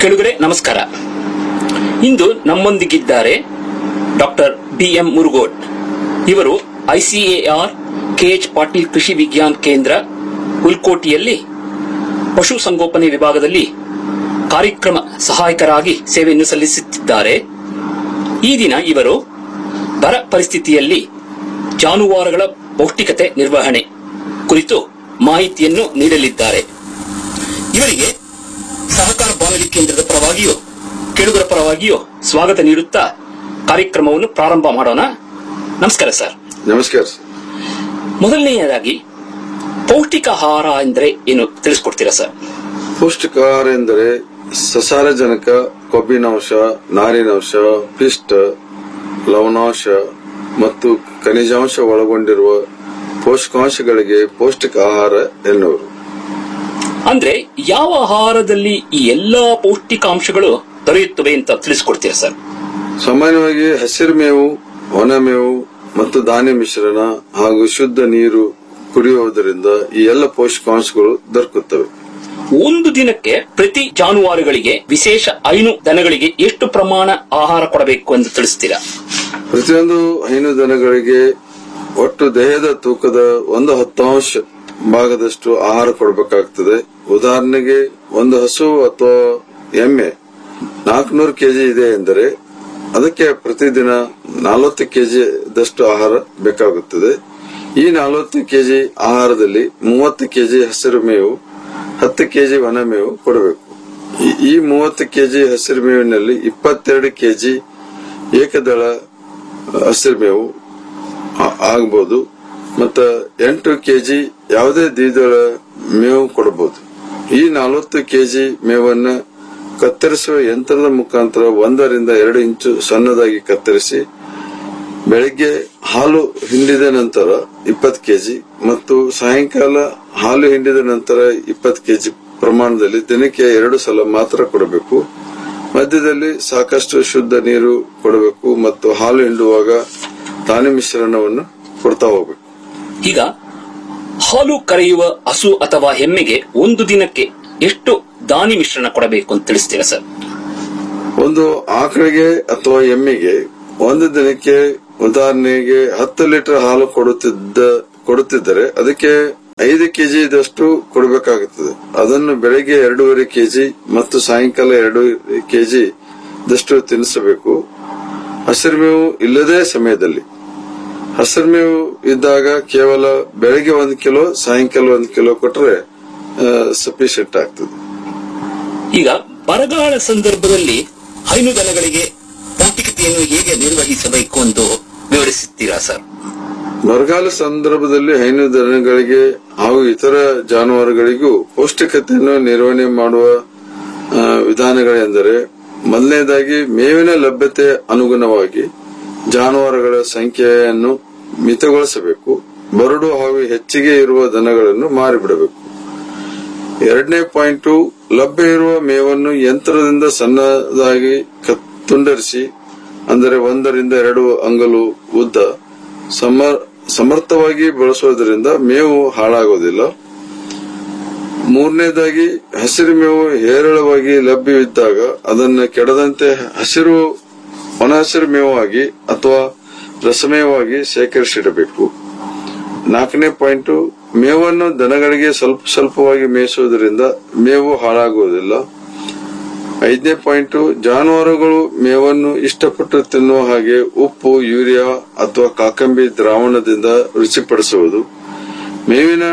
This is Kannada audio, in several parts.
ಕೆಳಗಡೆ ನಮಸ್ಕಾರ ಇಂದು ನಮ್ಮೊಂದಿಗಿದ್ದಾರೆ ಡಾಕ್ಟರ್ ಬಿ ಎಂ ಮುರುಗೋಡ್ ಇವರು ಐಸಿಎಆರ್ ಕೆಎಚ್ ಪಾಟೀಲ್ ಕೃಷಿ ವಿಜ್ಞಾನ ಕೇಂದ್ರ ಉಲ್ಕೋಟಿಯಲ್ಲಿ ಪಶು ಸಂಗೋಪನೆ ವಿಭಾಗದಲ್ಲಿ ಕಾರ್ಯಕ್ರಮ ಸಹಾಯಕರಾಗಿ ಸೇವೆಯನ್ನು ಸಲ್ಲಿಸುತ್ತಿದ್ದಾರೆ ಈ ದಿನ ಇವರು ಬರ ಪರಿಸ್ಥಿತಿಯಲ್ಲಿ ಜಾನುವಾರುಗಳ ಪೌಷ್ಟಿಕತೆ ನಿರ್ವಹಣೆ ಕುರಿತು ಮಾಹಿತಿಯನ್ನು ನೀಡಲಿದ್ದಾರೆ ಇವರಿಗೆ ಸಹಕಾರ ಬಾನುಲಿ ಕೇಂದ್ರದ ಪರವಾಗಿಯೂ ಕೇಳುಗರ ಪರವಾಗಿಯೂ ಸ್ವಾಗತ ನೀಡುತ್ತಾ ಕಾರ್ಯಕ್ರಮವನ್ನು ಪ್ರಾರಂಭ ಮಾಡೋಣ ನಮಸ್ಕಾರ ಸರ್ ನಮಸ್ಕಾರ ಸರ್. ಮೊದಲನೆಯದಾಗಿ ಪೌಷ್ಟಿಕ ಆಹಾರ ಅಂದ್ರೆ ಏನು ತಿಳಿಸ್ಕೊಡ್ತೀರಾ ಸರ್ ಪೌಷ್ಟಿಕ ಆಹಾರ ಎಂದರೆ ಸಸಾರಜನಕ ಕೊಬ್ಬಿನಾಂಶ ನಾರಿನಾಂಶ ಪಿಷ್ಟ ಲವಣಾಂಶ ಮತ್ತು ಖನಿಜಾಂಶ ಒಳಗೊಂಡಿರುವ ಪೋಷಕಾಂಶಗಳಿಗೆ ಪೌಷ್ಟಿಕ ಆಹಾರ ಎನ್ನುವರು ಅಂದ್ರೆ ಯಾವ ಆಹಾರದಲ್ಲಿ ಈ ಎಲ್ಲಾ ಪೌಷ್ಟಿಕಾಂಶಗಳು ದೊರೆಯುತ್ತವೆ ಅಂತ ತಿಳಿಸ್ಕೊಡ್ತೀರಾ ಸರ್ ಸಾಮಾನ್ಯವಾಗಿ ಹಸಿರು ಮೇವು ಒಣ ಮೇವು ಮತ್ತು ಧಾನ್ಯ ಮಿಶ್ರಣ ಹಾಗೂ ಶುದ್ಧ ನೀರು ಕುಡಿಯುವುದರಿಂದ ಈ ಎಲ್ಲ ಪೋಷಕಾಂಶಗಳು ದೊರಕುತ್ತವೆ ಒಂದು ದಿನಕ್ಕೆ ಪ್ರತಿ ಜಾನುವಾರುಗಳಿಗೆ ವಿಶೇಷ ಐನು ದನಗಳಿಗೆ ಎಷ್ಟು ಪ್ರಮಾಣ ಆಹಾರ ಕೊಡಬೇಕು ಎಂದು ತಿಳಿಸ್ತೀರಾ ಪ್ರತಿಯೊಂದು ಹೈನು ದನಗಳಿಗೆ ಒಟ್ಟು ದೇಹದ ತೂಕದ ಒಂದು ಹತ್ತಾಂಶ ಭಾಗದಷ್ಟು ಆಹಾರ ಕೊಡಬೇಕಾಗ್ತದೆ ಉದಾಹರಣೆಗೆ ಒಂದು ಹಸು ಅಥವಾ ಎಮ್ಮೆ ನಾಲ್ಕುನೂರು ಕೆಜಿ ಇದೆ ಎಂದರೆ ಅದಕ್ಕೆ ಪ್ರತಿದಿನ ನಲವತ್ತು ಕೆಜಿದಷ್ಟು ಆಹಾರ ಬೇಕಾಗುತ್ತದೆ ಈ ನಲವತ್ತು ಕೆಜಿ ಆಹಾರದಲ್ಲಿ ಮೂವತ್ತು ಕೆಜಿ ಹಸಿರು ಮೇವು ಹತ್ತು ಕೆಜಿ ಒಣ ಮೇವು ಕೊಡಬೇಕು ಈ- ಈ ಮೂವತ್ತು ಕೆಜಿ ಹಸಿರು ಮೇವಿನಲ್ಲಿ ಇಪ್ಪತ್ತೆರಡು ಕೆಜಿ ಏಕದಳ ಹಸಿರು ಮೇವು ಆ- ಆಗ್ಬೋದು ಮತ್ತ ಎಂಟು ಕೆಜಿ ಯಾವುದೇ ದ್ವಿದಳ ಮೇವು ಕೊಡಬಹುದು ಈ ನಲವತ್ತು ಕೆಜಿ ಮೇವನ್ನ ಕತ್ತರಿಸುವ ಯಂತ್ರದ ಮುಖಾಂತರ ಒಂದರಿಂದ ಎರಡು ಇಂಚು ಸಣ್ಣದಾಗಿ ಕತ್ತರಿಸಿ ಬೆಳಿಗ್ಗೆ ಹಾಲು ಹಿಂಡಿದ ನಂತರ ಇಪ್ಪತ್ತು ಕೆಜಿ ಮತ್ತು ಸಾಯಂಕಾಲ ಹಾಲು ಹಿಂಡಿದ ನಂತರ ಇಪ್ಪತ್ತು ಕೆಜಿ ಪ್ರಮಾಣದಲ್ಲಿ ದಿನಕ್ಕೆ ಎರಡು ಸಲ ಮಾತ್ರ ಕೊಡಬೇಕು ಮಧ್ಯದಲ್ಲಿ ಸಾಕಷ್ಟು ಶುದ್ಧ ನೀರು ಕೊಡಬೇಕು ಮತ್ತು ಹಾಲು ಹಿಂಡುವಾಗ ಧಾನ್ಯ ಮಿಶ್ರಣವನ್ನು ಕೊಡ್ತಾ ಹೋಗ್ಬೇಕು ಈಗ ಹಾಲು ಕರೆಯುವ ಹಸು ಅಥವಾ ಎಮ್ಮೆಗೆ ಒಂದು ದಿನಕ್ಕೆ ಎಷ್ಟು ದಾನಿ ಮಿಶ್ರಣ ಕೊಡಬೇಕು ಅಂತ ತಿಳಿಸ್ತೀರಾ ಸರ್ ಒಂದು ಆಕಳಿಗೆ ಅಥವಾ ಎಮ್ಮೆಗೆ ಒಂದು ದಿನಕ್ಕೆ ಉದಾಹರಣೆಗೆ ಹತ್ತು ಲೀಟರ್ ಹಾಲು ಕೊಡುತ್ತಿದ್ದ ಕೊಡುತ್ತಿದ್ದರೆ ಅದಕ್ಕೆ ಐದು ಕೆಜಿದಷ್ಟು ಕೊಡಬೇಕಾಗುತ್ತದೆ ಅದನ್ನು ಬೆಳಗ್ಗೆ ಎರಡೂವರೆ ಕೆಜಿ ಮತ್ತು ಸಾಯಂಕಾಲ ಎರಡು ಕೆಜಿ ದಷ್ಟು ತಿನ್ನಿಸಬೇಕು ಹಸಿರು ಮೇವು ಇಲ್ಲದೇ ಸಮಯದಲ್ಲಿ ಹಸಿರು ಮೇವು ಇದ್ದಾಗ ಕೇವಲ ಬೆಳಗ್ಗೆ ಒಂದು ಕಿಲೋ ಸಾಯಂಕಾಲ ಒಂದು ಕಿಲೋ ಕೊಟ್ಟರೆ ಸಫಿಶಿಯಂಟ್ ಆಗ್ತದೆ ಈಗ ಬರಗಾಲ ಸಂದರ್ಭದಲ್ಲಿ ಹೈನುದನಗಳಿಗೆ ಪೌಷ್ಟಿಕತೆಯನ್ನು ಹೇಗೆ ನಿರ್ವಹಿಸಬೇಕು ಎಂದು ವಿವರಿಸುತ್ತೀರಾ ಸರ್ ಬರಗಾಲ ಸಂದರ್ಭದಲ್ಲಿ ಹೈನು ದನಗಳಿಗೆ ಹಾಗೂ ಇತರ ಜಾನುವಾರುಗಳಿಗೂ ಪೌಷ್ಟಿಕತೆಯನ್ನು ನಿರ್ವಹಣೆ ಮಾಡುವ ಆ, ವಿಧಾನಗಳೆಂದರೆ ಮೊದಲನೇದಾಗಿ ಮೇವಿನ ಲಭ್ಯತೆ ಅನುಗುಣವಾಗಿ ಜಾನುವಾರುಗಳ ಸಂಖ್ಯೆಯನ್ನು ಮಿತಗೊಳಿಸಬೇಕು ಬರಡು ಹಾಗೂ ಹೆಚ್ಚಿಗೆ ಇರುವ ದನಗಳನ್ನು ಮಾರಿಬಿಡಬೇಕು ಎರಡನೇ ಪಾಯಿಂಟ್ ಲಭ್ಯ ಇರುವ ಮೇವನ್ನು ಯಂತ್ರದಿಂದ ಸಣ್ಣದಾಗಿ ಕ- ತುಂಡರಿಸಿ ಅಂದರೆ ಒಂದರಿಂದ ಎರಡು ಅಂಗಲು ಉದ್ದ ಸಮರ್ ಸಮರ್ಥವಾಗಿ ಬಳಸುವುದರಿಂದ ಮೇವು ಹಾಳಾಗೋದಿಲ್ಲ ಮೂರನೇದಾಗಿ ಹಸಿರು ಮೇವು ಹೇರಳವಾಗಿ ಲಭ್ಯವಿದ್ದಾಗ ಅದನ್ನು ಕೆಡದಂತೆ ಹಸಿರು ಒಣ ಹಸಿರು ಮೇವಾಗಿ ಅಥವಾ ರಸಮೇವಾಗಿ ಶೇಖರಿಸಿಡಬೇಕು ನಾಲ್ಕನೇ ಪಾಯಿಂಟ್ ಮೇವನ್ನು ದನಗಳಿಗೆ ಸ್ವಲ್ಪ ಸ್ವಲ್ಪವಾಗಿ ಮೇಯಿಸುವುದರಿಂದ ಮೇವು ಹಾಳಾಗುವುದಿಲ್ಲ ಐದನೇ ಪಾಯಿಂಟ್ ಜಾನುವಾರುಗಳು ಮೇವನ್ನು ಇಷ್ಟಪಟ್ಟು ತಿನ್ನುವ ಹಾಗೆ ಉಪ್ಪು ಯೂರಿಯಾ ಅಥವಾ ಕಾಕಂಬಿ ದ್ರಾವಣದಿಂದ ರುಚಿಪಡಿಸುವುದು ಮೇವಿನ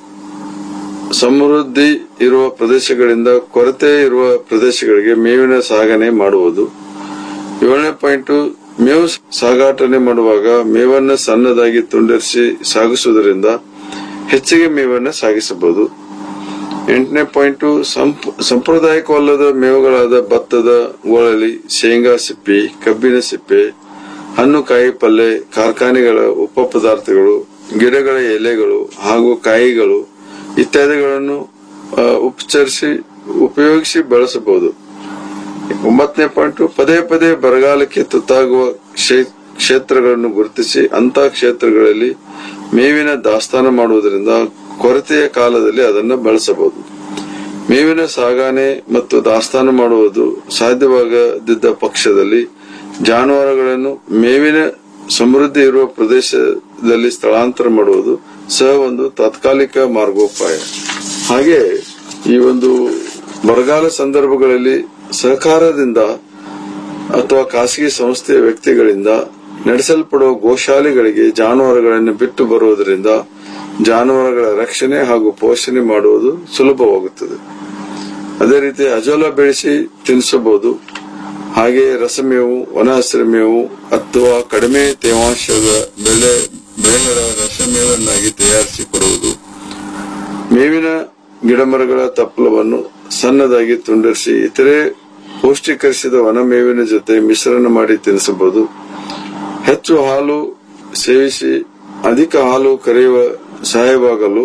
ಸಮೃದ್ಧಿ ಇರುವ ಪ್ರದೇಶಗಳಿಂದ ಕೊರತೆ ಇರುವ ಪ್ರದೇಶಗಳಿಗೆ ಮೇವಿನ ಸಾಗಣೆ ಮಾಡುವುದು ಏಳನೇ ಪಾಯಿಂಟ್ ಮೇವು ಸಾಗಾಟನೆ ಮಾಡುವಾಗ ಮೇವನ್ನು ಸಣ್ಣದಾಗಿ ತುಂಡರಿಸಿ ಸಾಗಿಸುವುದರಿಂದ ಹೆಚ್ಚಿಗೆ ಮೇವನ್ನು ಸಾಗಿಸಬಹುದು ಎಂಟನೇ ಪಾಯಿಂಟ್ ಸಾಂಪ್ರದಾಯಿಕವಲ್ಲದ ಮೇವುಗಳಾದ ಭತ್ತದ ಗೋಳಲಿ ಶೇಂಗಾ ಸಿಪ್ಪಿ ಕಬ್ಬಿನ ಸಿಪ್ಪೆ ಹಣ್ಣು ಕಾಯಿ ಪಲ್ಯ ಕಾರ್ಖಾನೆಗಳ ಉಪ ಪದಾರ್ಥಗಳು ಗಿಡಗಳ ಎಲೆಗಳು ಹಾಗೂ ಕಾಯಿಗಳು ಇತ್ಯಾದಿಗಳನ್ನು ಆ, ಉಪಚರಿಸಿ ಉಪಯೋಗಿಸಿ ಬಳಸಬಹುದು ಒಂಬತ್ತನೇ ಪಾಯಿಂಟ್ ಪದೇ ಪದೇ ಬರಗಾಲಕ್ಕೆ ತುತ್ತಾಗುವ ಕ್ಷೇ- ಕ್ಷೇತ್ರಗಳನ್ನು ಗುರುತಿಸಿ ಅಂತಹ ಕ್ಷೇತ್ರಗಳಲ್ಲಿ ಮೇವಿನ ದಾಸ್ತಾನು ಮಾಡುವುದರಿಂದ ಕೊರತೆಯ ಕಾಲದಲ್ಲಿ ಅದನ್ನು ಬಳಸಬಹುದು ಮೇವಿನ ಸಾಗಾಣೆ ಮತ್ತು ದಾಸ್ತಾನು ಮಾಡುವುದು ಸಾಧ್ಯವಾಗದಿದ್ದ ಪಕ್ಷದಲ್ಲಿ ಜಾನುವಾರುಗಳನ್ನು ಮೇವಿನ ಸಮೃದ್ಧಿ ಇರುವ ಪ್ರದೇಶದಲ್ಲಿ ಸ್ಥಳಾಂತರ ಮಾಡುವುದು ಸಹ ಒಂದು ತಾತ್ಕಾಲಿಕ ಮಾರ್ಗೋಪಾಯ ಹಾಗೆ ಈ ಒಂದು ಬರಗಾಲ ಸಂದರ್ಭಗಳಲ್ಲಿ ಸಹಕಾರದಿಂದ ಅಥವಾ ಖಾಸಗಿ ಸಂಸ್ಥೆಯ ವ್ಯಕ್ತಿಗಳಿಂದ ನಡೆಸಲ್ಪಡುವ ಗೋಶಾಲೆಗಳಿಗೆ ಜಾನುವಾರುಗಳನ್ನು ಬಿಟ್ಟು ಬರುವುದರಿಂದ ಜಾನುವಾರುಗಳ ರಕ್ಷಣೆ ಹಾಗೂ ಪೋಷಣೆ ಮಾಡುವುದು ಸುಲಭವಾಗುತ್ತದೆ ಅದೇ ರೀತಿ ಅಜೋಲ ಬೆಳೆಸಿ ತಿನ್ನಿಸಬಹುದು ಹಾಗೆ ರಸಮೇವು ಒಣ ಹಸಿರು ಮೇವು ಅಥವಾ ಕಡಿಮೆ ತೇವಾಂಶದ ಬೆಳೆ ಬೆಳೆಗಳ ರಸಮೇವನ್ನಾಗಿ ತಯಾರಿಸಿ ಕೊಡುವುದು ಮೇವಿನ ಗಿಡಮರಗಳ ತಪ್ಪಲವನ್ನು ಸಣ್ಣದಾಗಿ ತುಂಡರಿಸಿ ಇತರೆ ಪೌಷ್ಟಿಕರಿಸಿದ ಒಣ ಮೇವಿನ ಜೊತೆ ಮಿಶ್ರಣ ಮಾಡಿ ತಿನ್ನಿಸಬಹುದು ಹೆಚ್ಚು ಹಾಲು ಸೇವಿಸಿ ಅಧಿಕ ಹಾಲು ಕರೆಯುವ ಸಹಾಯವಾಗಲು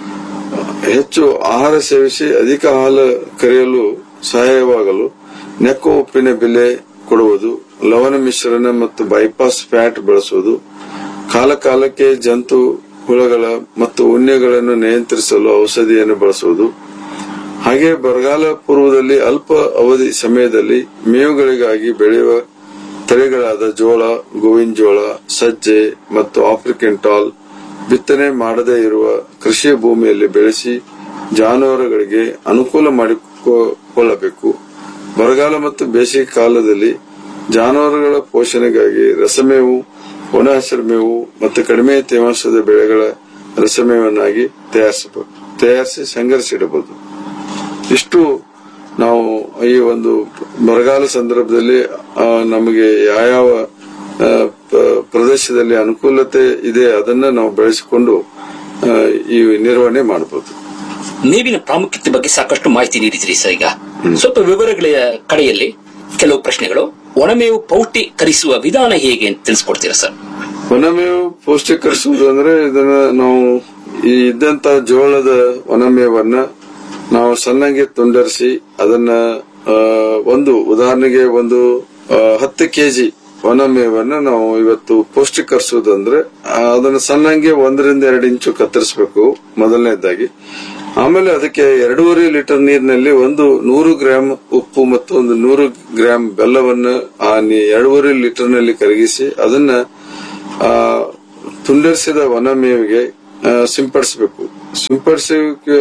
ಹೆಚ್ಚು ಆಹಾರ ಸೇವಿಸಿ ಅಧಿಕ ಹಾಲು ಕರೆಯಲು ಸಹಾಯವಾಗಲು ನೆಕ್ಕು ಉಪ್ಪಿನ ಬೆಲೆ ಕೊಡುವುದು ಲವಣ ಮಿಶ್ರಣ ಮತ್ತು ಬೈಪಾಸ್ ಫ್ಯಾಟ್ ಬಳಸುವುದು ಕಾಲ ಕಾಲಕ್ಕೆ ಜಂತು ಹುಳಗಳ ಮತ್ತು ಉಣ್ಣೆಗಳನ್ನು ನಿಯಂತ್ರಿಸಲು ಔಷಧಿಯನ್ನು ಬಳಸುವುದು ಹಾಗೆ ಬರಗಾಲ ಪೂರ್ವದಲ್ಲಿ ಅಲ್ಪ ಅವಧಿ ಸಮಯದಲ್ಲಿ ಮೇವುಗಳಿಗಾಗಿ ಬೆಳೆಯುವ ತಳಿಗಳಾದ ಜೋಳ ಗೋವಿನ ಜೋಳ ಸಜ್ಜೆ ಮತ್ತು ಆಫ್ರಿಕನ್ ಟಾಲ್ ಬಿತ್ತನೆ ಮಾಡದೇ ಇರುವ ಕೃಷಿ ಭೂಮಿಯಲ್ಲಿ ಬೆಳೆಸಿ ಜಾನುವಾರುಗಳಿಗೆ ಅನುಕೂಲ ಮಾಡಿಕೊಳ್ಳಬೇಕು ಬರಗಾಲ ಮತ್ತು ಬೇಸಿಗೆ ಕಾಲದಲ್ಲಿ ಜಾನುವಾರುಗಳ ಪೋಷಣೆಗಾಗಿ ರಸಮೇವು ಒಣ ಹಸಿರು ಮೇವು ಮತ್ತು ಕಡಿಮೆ ತೇವಾಂಶದ ಬೆಳೆಗಳ ರಸಮೇವನ್ನಾಗಿ ತಯಾರಿಸಬಹುದು ತಯಾರಿಸಿ ಸಂಗ್ರಹಿಸಿಡಬಹುದು ಇಷ್ಟು ನಾವು ಈ ಒಂದು ಬರಗಾಲ ಸಂದರ್ಭದಲ್ಲಿ ಆ, ನಮಗೆ ಯಾವ್ಯಾವ ಆ, ಪ- ಪ್ರದೇಶದಲ್ಲಿ ಅನುಕೂಲತೆ ಇದೆ ಅದನ್ನ ನಾವು ಬೆಳೆಸಿಕೊಂಡು ಆ, ಈ ನಿರ್ವಹಣೆ ಮಾಡಬಹುದು ಮೇವಿನ ಪ್ರಾಮುಖ್ಯತೆ ಬಗ್ಗೆ ಸಾಕಷ್ಟು ಮಾಹಿತಿ ನೀಡಿದ್ರಿ ಸರ್ ಈಗ ಸ್ವಲ್ಪ ವಿವರಗಳ ಕಡೆಯಲ್ಲಿ ಕೆಲವು ಪ್ರಶ್ನೆಗಳು ಒಣಮೇವು ಪೌಷ್ಟಿಕರಿಸುವ ವಿಧಾನ ಹೇಗೆ ಅಂತ ತಿಳಿಸ್ಕೊಡ್ತೀರಾ ಸರ್ ಒಣಮೇವು ಪೌಷ್ಟಿಕರಿಸುವುದು ಅಂದ್ರೆ ಇದನ್ನ ನಾವು ಈ ಇದ್ದಂತ ಜೋಳದ ಒಣಮೇವನ್ನ ನಾವು ಸಣ್ಣಗೆ ತುಂಡರಿಸಿ ಅದನ್ನ ಆ, ಒಂದು ಉದಾಹರಣೆಗೆ ಒಂದು ಆ, ಹತ್ತು ಕೆಜಿ ಒಣಮೇವನ್ನ ನಾವು ಇವತ್ತು ಪೌಷ್ಟಿಕರಿಸುವುದಂದ್ರೆ ಆ, ಅದನ್ನ ಸಣ್ಣಂಗೆ ಒಂದರಿಂದ ಎರಡು ಇಂಚು ಕತ್ತರಿಸಬೇಕು ಮೊದಲನೇದಾಗಿ ಆಮೇಲೆ ಅದಕ್ಕೆ ಎರಡೂವರೆ ಲೀಟರ್ ನೀರಿನಲ್ಲಿ ಒಂದು ನೂರು ಗ್ರಾಂ ಉಪ್ಪು ಮತ್ತು ಒಂದು ನೂರು ಗ್ರಾಂ ಬೆಲ್ಲವನ್ನು ಆ ನೀ- ಎರಡೂವರೆ ಲೀಟರ್ ನಲ್ಲಿ ಕರಗಿಸಿ ಅದನ್ನ ಆ, ತುಂಡರಿಸಿದ ಒಣ ಮೇವಿಗೆ ಆ, ಸಿಂಪಡಿಸಬೇಕು ಸಿಂಪಡಿಸಿ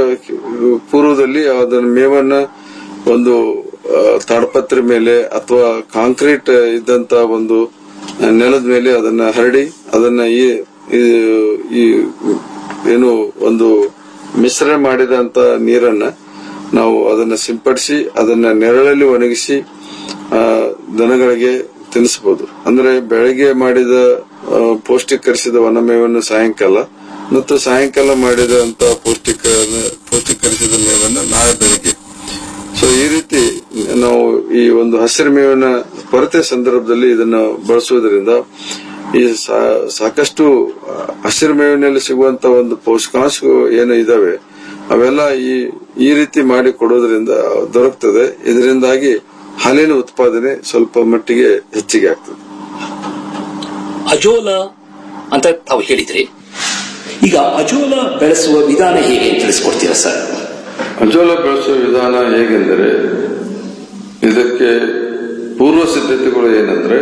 ಪೂರ್ವದಲ್ಲಿ ಅದನ್ನ ಮೇವನ್ನ ಒಂದು ಆ, ತಾಡಪತ್ರೆ ಮೇಲೆ ಅಥವಾ ಕಾಂಕ್ರೀಟ್ ಇದ್ದಂತ ಒಂದು ನೆಲದ ಮೇಲೆ ಅದನ್ನ ಹರಡಿ ಅದನ್ನ ಈ ಈ- ಈ ಏನು ಒಂದು ಮಿಶ್ರಣ ಮಾಡಿದಂತ ನೀರನ್ನ ನಾವು ಅದನ್ನ ಸಿಂಪಡಿಸಿ ಅದನ್ನ ನೆರಳಲ್ಲಿ ಒಣಗಿಸಿ ಆ, ದನಗಳಿಗೆ ತಿನ್ನಿಸಬಹುದು ಅಂದ್ರೆ ಬೆಳಗ್ಗೆ ಮಾಡಿದ ಆ, ಪೌಷ್ಟಿಕರಿಸಿದ ವನಮೇವನ್ನು ಸಾಯಂಕಾಲ ಮತ್ತು ಸಾಯಂಕಾಲ ಮಾಡಿದಂತ ಪೌಷ್ಟಿಕ ಪೌಷ್ಟಿಕರಿಸಿದ ಮೇವನ್ನು ನಾಳೆ ಬೆಳಗ್ಗೆ ಸೊ ಈ ರೀತಿ ನಾವು ಈ ಒಂದು ಹಸಿರು ಮೇವಿನ ಕೊರತೆ ಸಂದರ್ಭದಲ್ಲಿ ಇದನ್ನ ಬಳಸುವುದರಿಂದ ಈ ಸಾ- ಸಾಕಷ್ಟು ಹಸಿರು ಮೇವಿನಲ್ಲಿ ಸಿಗುವಂತ ಒಂದು ಪೋಷಕಾಂಶಗಳು ಏನು ಇದಾವೆ ಅವೆಲ್ಲ ಈ ಈ ರೀತಿ ಮಾಡಿ ಕೊಡೋದ್ರಿಂದ ದೊರಕ್ತದೆ ಇದರಿಂದಾಗಿ ಹಾಲಿನ ಉತ್ಪಾದನೆ ಸ್ವಲ್ಪ ಮಟ್ಟಿಗೆ ಹೆಚ್ಚಿಗೆ ಆಗ್ತದೆ ಅಜೋಲ ಅಂತ ತಾವು ಹೇಳಿದ್ರಿ ಈಗ ಅಜೋಲ ಬೆಳೆಸುವ ವಿಧಾನ ಹೇಗೆ ಅಂತ ತಿಳಿಸ್ಕೊಡ್ತೀರಾ ಸರ್ ಅಜೋಲ ಬೆಳೆಸುವ ವಿಧಾನ ಹೇಗೆಂದರೆ ಇದಕ್ಕೆ ಪೂರ್ವ ಸಿದ್ಧತೆಗಳು ಏನಂದ್ರೆ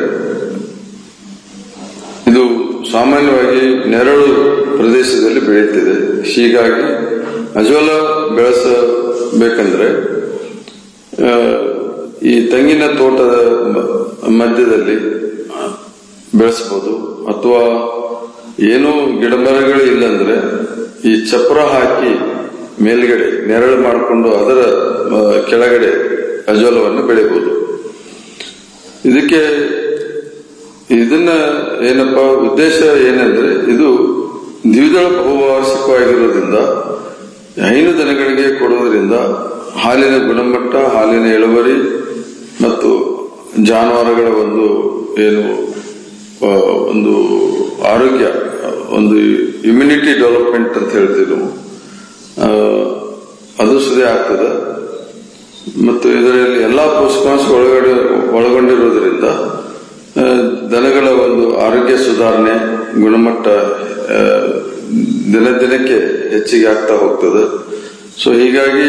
ಇದು ಸಾಮಾನ್ಯವಾಗಿ ನೆರಳು ಪ್ರದೇಶದಲ್ಲಿ ಬೆಳೆಯುತ್ತಿದೆ ಹೀಗಾಗಿ ಅಜೋಲ ಬೆಳೆಸಬೇಕಂದ್ರೆ ಆ, ಈ ತೆಂಗಿನ ತೋಟದ ಮ- ಮಧ್ಯದಲ್ಲಿ ಬೆಳೆಸಬಹುದು ಅಥವಾ ಏನೂ ಗಿಡಮರಗಳು ಇಲ್ಲಂದ್ರೆ ಈ ಚಪ್ರ ಹಾಕಿ ಮೇಲ್ಗಡೆ ನೆರಳು ಮಾಡಿಕೊಂಡು ಅದರ ಆ, ಕೆಳಗಡೆ ಅಜೋಲವನ್ನು ಬೆಳೆಯಬಹುದು ಇದಕ್ಕೆ ಇದನ್ನ ಏನಪ್ಪ ಉದ್ದೇಶ ಏನಂದ್ರೆ ಇದು ದ್ವಿದಳ ಬಹುವಾರ್ಷಿಕವಾಗಿರೋದ್ರಿಂದ ಹೈನು ದನಗಳಿಗೆ ಕೊಡುವುದರಿಂದ ಹಾಲಿನ ಗುಣಮಟ್ಟ ಹಾಲಿನ ಇಳುವರಿ ಮತ್ತು ಜಾನುವಾರುಗಳ ಒಂದು ಏನು ಆ, ಒಂದು ಆರೋಗ್ಯ ಒಂದು ಇಮ್ಯುನಿಟಿ ಡೆವಲಪ್ಮೆಂಟ್ ಅಂತ ಹೇಳ್ತೀವಿ ನಾವು ಆ, ಅದು ಸುದೇ ಆಗ್ತದೆ ಮತ್ತು ಇದರಲ್ಲಿ ಎಲ್ಲಾ ಪೋಷಕಾಂಶ ಒಳಗಡೆ ಒಳಗೊಂಡಿರುವುದರಿಂದ ಆ, ದನಗಳ ಒಂದು ಆರೋಗ್ಯ ಸುಧಾರಣೆ ಗುಣಮಟ್ಟ ಆ, ದಿನ ದಿನಕ್ಕೆ ಹೆಚ್ಚಿಗೆ ಆಗ್ತಾ ಹೋಗ್ತದೆ ಸೊ ಹೀಗಾಗಿ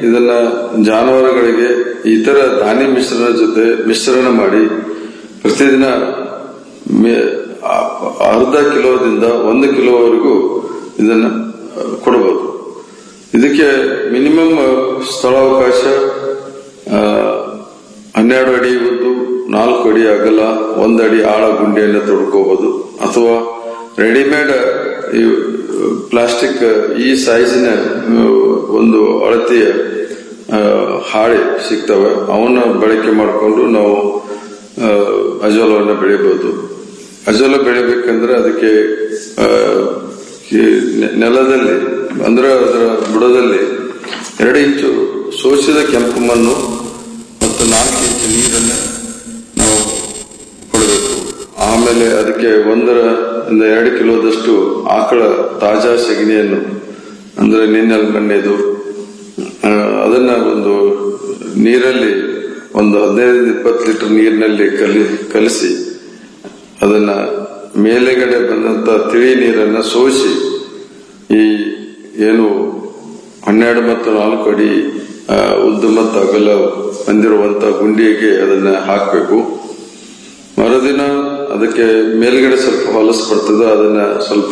ಇದನ್ನ ಜಾನುವಾರುಗಳಿಗೆ ಇತರ ಧಾನ್ಯ ಮಿಶ್ರಣ ಜೊತೆ ಮಿಶ್ರಣ ಮಾಡಿ ಪ್ರತಿದಿನ ಮೇ- ಆ- ಅರ್ಧ ಕಿಲೋದಿಂದ ಒಂದು ಕಿಲೋವರೆಗೂ ಇದನ್ನ ಆ, ಕೊಡಬಹುದು ಇದಕ್ಕೆ ಮಿನಿಮಮ್ ಸ್ಥಳಾವಕಾಶ ಆ, ಹನ್ನೆರಡು ಅಡಿ ಉದ್ದು ನಾಲ್ಕು ಅಡಿ ಅಗಲ ಒಂದು ಅಡಿ ಆಳ ಗುಂಡಿಯನ್ನು ತೊಡ್ಕೋಬಹುದು ಅಥವಾ ರೆಡಿಮೇಡ್ ಈ ಪ್ಲಾಸ್ಟಿಕ್ ಈ ಸೈಜಿನ ಆ, ಒಂದು ಅಳತೆಯ ಆ, ಹಾಳೆ ಸಿಗ್ತವೆ ಅವನ್ನ ಬಳಕೆ ಮಾಡಿಕೊಂಡು ನಾವು ಆ, ಅಜೋಲವನ್ನು ಬೆಳಿಬಹುದು ಅಜೋಲ ಬೆಳಿಬೇಕಂದ್ರೆ ಅದಕ್ಕೆ ಆ, ಈ ನೆ- ನೆಲದಲ್ಲಿ ಅಂದ್ರೆ ಅದರ ಬುಡದಲ್ಲಿ ಎರಡು ಇಂಚು ಸೋಸಿದ ಕೆಂಪು ಮಣ್ಣು ಮತ್ತು ನಾಲ್ಕು ಇಂಚು ನೀರನ್ನು ನಾವು ಕೊಡಬೇಕು ಆಮೇಲೆ ಅದಕ್ಕೆ ಒಂದರ ಇಂದ ಎರಡು ಕಿಲೋದಷ್ಟು ಆಕಳ ತಾಜಾ ಸಗಣಿಯನ್ನು ಅಂದ್ರೆ ನಿನ್ನೆಲ್ ಮಣ್ಣೆದು ಆ, ಅದನ್ನ ಒಂದು ನೀರಲ್ಲಿ ಒಂದು ಹದಿನೈದು ಇಪ್ಪತ್ತು ಲೀಟರ್ ನೀರಿನಲ್ಲಿ ಕಲಿ ಕಲಿಸಿ ಅದನ್ನ ಮೇಲೆಗಡೆ ಬಂದಂತ ತಿಳಿ ನೀರನ್ನ ಸೋಸಿ ಈ ಏನು ಹನ್ನೆರಡು ಮತ್ತು ನಾಲ್ಕು ಅಡಿ ಆ, ಉದ್ದ ಮತ್ತು ಅಗಲ ಹೊಂದಿರುವಂತ ಗುಂಡಿಗೆ ಅದನ್ನ ಹಾಕಬೇಕು ಮರುದಿನ ಅದಕ್ಕೆ ಮೇಲ್ಗಡೆ ಸ್ವಲ್ಪ ಹೊಲಸು ಬರ್ತದೆ ಅದನ್ನ ಸ್ವಲ್ಪ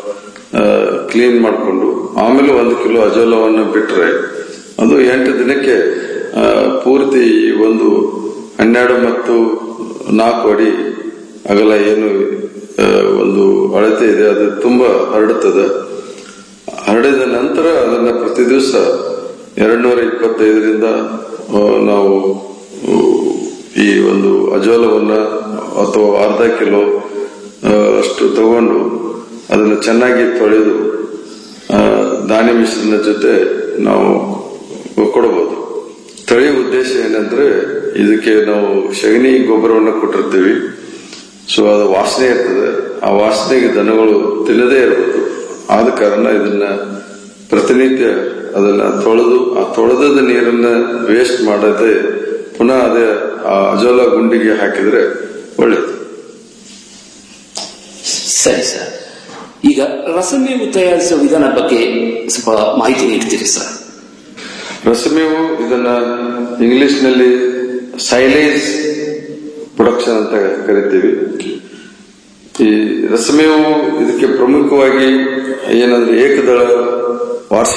ಕ್ಲೀನ್ ಮಾಡಿಕೊಂಡು ಆಮೇಲೆ ಒಂದು ಕಿಲೋ ಅಜೋಲವನ್ನು ಬಿಟ್ರೆ ಅದು ಎಂಟು ದಿನಕ್ಕೆ ಆ, ಪೂರ್ತಿ ಈ ಒಂದು ಹನ್ನೆರಡು ಮತ್ತು ನಾಲ್ಕು ಅಡಿ ಅಗಲ ಏನು ಆ, ಒಂದು ಅಳತೆ ಇದೆ ಅದು ತುಂಬಾ ಹರಡುತ್ತದೆ ಹರಡಿದ ನಂತರ ಅದನ್ನ ಪ್ರತಿ ದಿವಸ ಎರಡ್ನೂರ ಇಪ್ಪತ್ತೈದರಿಂದ ಆ, ನಾವು ಆ, ಈ ಒಂದು ಅಜೋಲವನ್ನ ಅಥವಾ ಅರ್ಧ ಕಿಲೋ ಆ, ಅಷ್ಟು ತಗೊಂಡು ಅದನ್ನು ಚೆನ್ನಾಗಿ ತೊಳೆದು ಆ, ಧಾನ್ಯ ಮಿಶ್ರಣ ಜೊತೆ ನಾವು ಕೊಡಬಹುದು ತಳಿ ಉದ್ದೇಶ ಏನಂದ್ರೆ ಇದಕ್ಕೆ ನಾವು ಸಗಣಿ ಗೊಬ್ಬರವನ್ನು ಕೊಟ್ಟಿರ್ತೀವಿ ಸೊ ಅದು ವಾಸನೆ ಇರ್ತದೆ ಆ ವಾಸನೆಗೆ ದನಗಳು ತಿನ್ನದೇ ಇರಬಹುದು ಆದ ಕಾರಣ ಇದನ್ನ ಪ್ರತಿನಿತ್ಯ ಅದನ್ನ ತೊಳೆದು ಆ ತೊಳೆದ ನೀರನ್ನ ವೇಸ್ಟ್ ಮಾಡದೆ ಪುನಃ ಅದೇ ಆ ಅಜೋಲ ಗುಂಡಿಗೆ ಹಾಕಿದ್ರೆ ಒಳ್ಳೇದು ಸರಿ ಸರ್ ಈಗ ರಸಮೇವು ತಯಾರಿಸುವ ವಿಧಾನ ಬಗ್ಗೆ ಸ್ವಲ್ಪ ಮಾಹಿತಿ ನೀಡ್ತೀರಿ ಸರ್ ರಸಮೇವು ಇದನ್ನ ಇಂಗ್ಲಿಷ್ ನಲ್ಲಿ ಸೈಲೇಜ್ ಪ್ರೊಡಕ್ಷನ್ ಅಂತ ಕರಿತೀವಿ ಈ ರಸಮೇವು ಇದಕ್ಕೆ ಪ್ರಮುಖವಾಗಿ ಏನಂದ್ರೆ ಏಕದಳ ವಾರ್ಷಿಕ